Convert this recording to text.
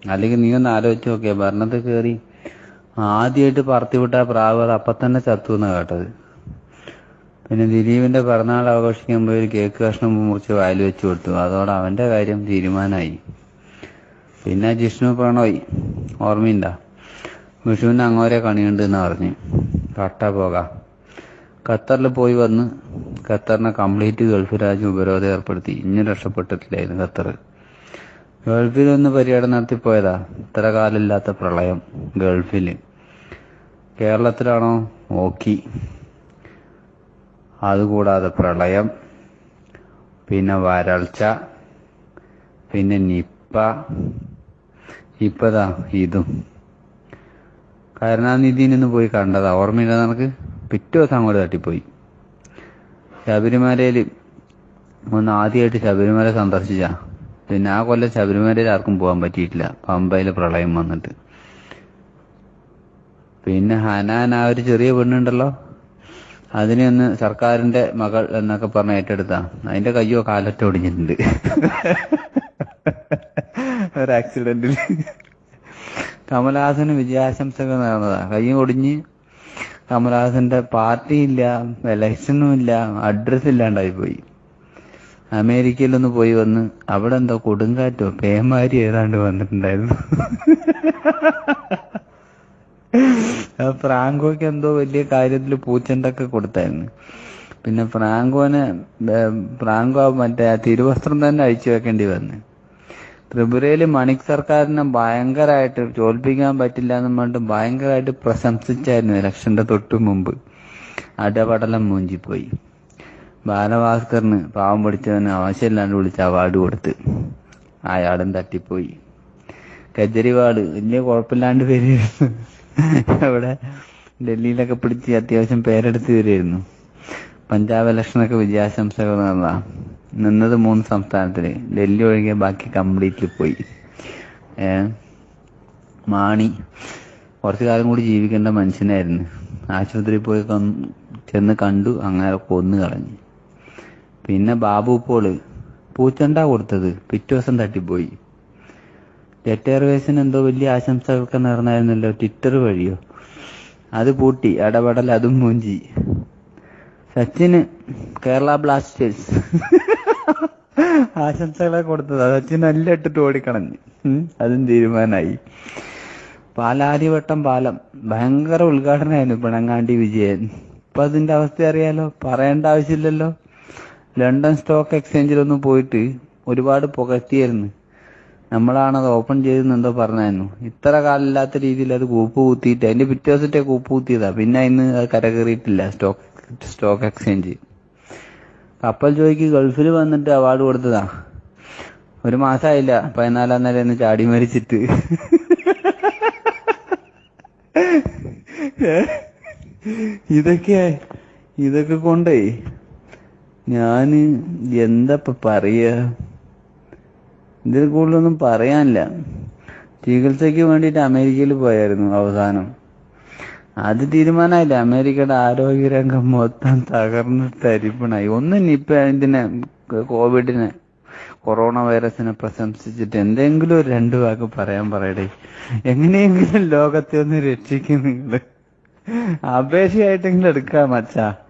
അല്ലെങ്കിൽ നീ ഒന്ന് ആലോചിച്ച് നോക്കിയാ ഭരണത്തിൽ കയറി ആദ്യമായിട്ട് പറത്തിവിട്ട ആ പ്രാവ് അപ്പൊ തന്നെ ചത്തു എന്നാ കേട്ടത് പിന്നെ ദിലീപിന്റെ പിറന്നാൾ ആഘോഷിക്കുമ്പോൾ ഒരു കേക്ക് കഷ്ണം മുറിച്ച് വായിൽ വെച്ച് കൊടുത്തു അതോടെ അവന്റെ കാര്യം തീരുമാനമായി പിന്നെ ജിഷ്ണു പ്രണോയ് ഓർമ്മയുണ്ട വിഷുവിന് അങ്ങോരെ കണിയുണ്ട് എന്ന് പറഞ്ഞ് കട്ട പോകാം ഖത്തറിൽ പോയി വന്ന് ഖത്തറിനെ കംപ്ലീറ്റ് ഗൾഫ് രാജ്യം ഉപരോധം ഏർപ്പെടുത്തി ഇനി രക്ഷപ്പെട്ടിട്ടില്ലായിരുന്നു ഖത്തർ ഗൾഫിൽ ഒന്ന് പര്യടനം നടത്തിപ്പോയതാ ഇത്ര കാലമില്ലാത്ത പ്രളയം ഗൾഫിൽ കേരളത്തിലാണോ ഓക്കി അതുകൂടാതെ പ്രളയം പിന്നെ വരൾച്ച പിന്നെ നിപ്പ ഇപ്പതാ ഇതും കരുണാനിധിനൊന്ന് പോയി കണ്ടതാ ഓർമ്മയില്ല നിനക്ക് പിറ്റേ ദിവസം അങ്ങോട്ട് തട്ടിപ്പോയി ശബരിമലയിൽ ഒന്ന് ആദ്യമായിട്ട് ശബരിമല സന്ദർശിച്ച പിന്നെ ആ കൊല്ലം ശബരിമലയിൽ ആർക്കും പോകാൻ പറ്റിയിട്ടില്ല പമ്പയിൽ പ്രളയം വന്നിട്ട് പിന്നെ ഹനാൻ ആ ഒരു ചെറിയ പെണ്ണുണ്ടല്ലോ അതിനെ ഒന്ന് സർക്കാരിന്റെ മകൾ എന്നൊക്കെ പറഞ്ഞ് ഏറ്റെടുത്താ അതിന്റെ കയ്യോ കാലറ്റോ ഒടിഞ്ഞിട്ടുണ്ട് ഒരു ആക്സിഡന്റിൽ കമലഹാസന് വിജയാശംസകൾ നേർന്നതാ കൈ ഒടിഞ്ഞ് കമലഹാസന്റെ പാർട്ടി ഇല്ല ഇലക്ഷനും ഇല്ല അഡ്രസ് ഇല്ലാണ്ടായി പോയി അമേരിക്കയിലൊന്ന് പോയി വന്ന് അവിടെ എന്തോ കൊടുങ്കാറ്റോ പേമാരി ഏതാണ്ട് വന്നിട്ടുണ്ടായിരുന്നു ആ ഫ്രാങ്കോയ്ക്ക് എന്തോ വലിയ കാര്യത്തിൽ പൂച്ചണ്ടൊക്കെ കൊടുത്തായിരുന്നു പിന്നെ ഫ്രാങ്കോനെ ഏർ, ഫ്രാങ്കോ മറ്റേ ആ തിരുവസ്ത്രം തന്നെ അഴിച്ചു വെക്കേണ്ടി വന്നു ത്രിപുരയില് മണിക് സർക്കാരിനെ ഭയങ്കരമായിട്ട് തോൽപ്പിക്കാൻ പറ്റില്ല എന്ന് പറഞ്ഞിട്ട് ഭയങ്കരമായിട്ട് പ്രശംസിച്ചായിരുന്നു ഇലക്ഷന്റെ തൊട്ടു മുമ്പ് അടപടലം മൂഞ്ചിപ്പോയി ബാലഭാസ്കറിന് പാവം പിടിച്ചവന് ആവശ്യമില്ലാണ്ട് വിളിച്ച് അവാർഡ് കൊടുത്ത് അയാളും തട്ടിപ്പോയി കെജ്രിവാള് വലിയ കുഴപ്പമില്ലാണ്ട് വരികയായിരുന്നു അവിടെ ഡൽഹിയിലൊക്കെ പിടിച്ച് അത്യാവശ്യം പേരെടുത്ത് വരികയായിരുന്നു പഞ്ചാബ് ഇലക്ഷനൊക്കെ വിജയാശംസകൾ നേർന്നതാ നിന്നത് മൂന്ന് സംസ്ഥാനത്തില് ഡൽഹി ഒഴികെ ബാക്കി കംപ്ലീറ്റ്ലി പോയി ഏ മാണി കുറച്ചു കാലം കൂടി ജീവിക്കേണ്ട മനുഷ്യനായിരുന്നു ആശുപത്രിയിൽ പോയി കൊന്ന് ചെന്ന് കണ്ടു അങ്ങനെ കൊന്നു കളഞ്ഞു പിന്നെ ബാബു പോള് പൂച്ചണ്ട കൊടുത്തത് പിറ്റേ ദിവസം തട്ടിപ്പോയി ജെറ്റ് എയർവേസിന് എന്തോ വലിയ ആശംസകളൊക്കെ നേർന്നായിരുന്നല്ലോ ട്വിറ്റർ വഴിയോ അത് പൂട്ടി ഇടപെടൽ അതും മൂഞ്ചി സച്ചിന് കേരള ബ്ലാസ്റ്റേഴ്സ് ആശംസകളെ കൊടുത്തത് സച്ചിൻ നല്ല ഇട്ടിട്ട് ഓടിക്കളഞ്ഞു ഉം, അതും തീരുമാനമായി പാലാരിവട്ടം പാലം ഭയങ്കര ഉദ്ഘാടനമായിരുന്നു പിണങ്ങാണ്ടി വിജയൻ ഇപ്പൊ അതിന്റെ അവസ്ഥ അറിയാലോ പറയേണ്ട ആവശ്യമില്ലല്ലോ ലണ്ടൻ സ്റ്റോക്ക് എക്സ്ചേഞ്ചിലൊന്നും പോയിട്ട് ഒരുപാട് പുകഴ്ത്തിയായിരുന്നു നമ്മളാണത് ഓപ്പൺ ചെയ്തെന്നെന്തോ പറഞ്ഞായിരുന്നു ഇത്ര കാലമില്ലാത്ത രീതിയിൽ അത് കൂപ്പ് കുത്തിയിട്ട് അതിന്റെ പിറ്റേ ദിവസത്തെ കൂപ്പ് കുത്തിയതാ പിന്നെ ഇന്ന് അത് കരകയറിയിട്ടില്ല സ്റ്റോക്ക് സ്റ്റോക്ക് എക്സ്ചേഞ്ച് കപ്പൽ ജോയിക്ക് ഗൾഫിൽ വന്നിട്ട് അവാർഡ് കൊടുത്തതാ ഒരു മാസമായില്ല പതിനാലാം നിലയിൽ ചാടി മരിച്ചിട്ട് ഇതൊക്കെ ഇതൊക്കെ കൊണ്ടേ ഞാന് എന്താ ഇപ്പൊ പറയാ ഇതിൽ കൂടുതലൊന്നും പറയാനില്ല ചികിത്സയ്ക്ക് വേണ്ടിയിട്ട് അമേരിക്കയിൽ പോയായിരുന്നു അവസാനം അത് തീരുമാനമായില്ല അമേരിക്കയുടെ ആരോഗ്യരംഗം മൊത്തം തകർന്ന് തരിപ്പണായി ഒന്ന് നിപ്പ ഇതിനെ കോവിഡിനെ കൊറോണ വൈറസിനെ പ്രശംസിച്ചിട്ട് എന്തെങ്കിലും ഒരു രണ്ടു വാക്ക് പറയാൻ പറയടേ എങ്ങനെയെങ്കിലും ലോകത്തെ ഒന്ന് രക്ഷിക്കും നിങ്ങള് അപേക്ഷയായിട്ടെങ്കിലും എടുക്കാം മച്ചാ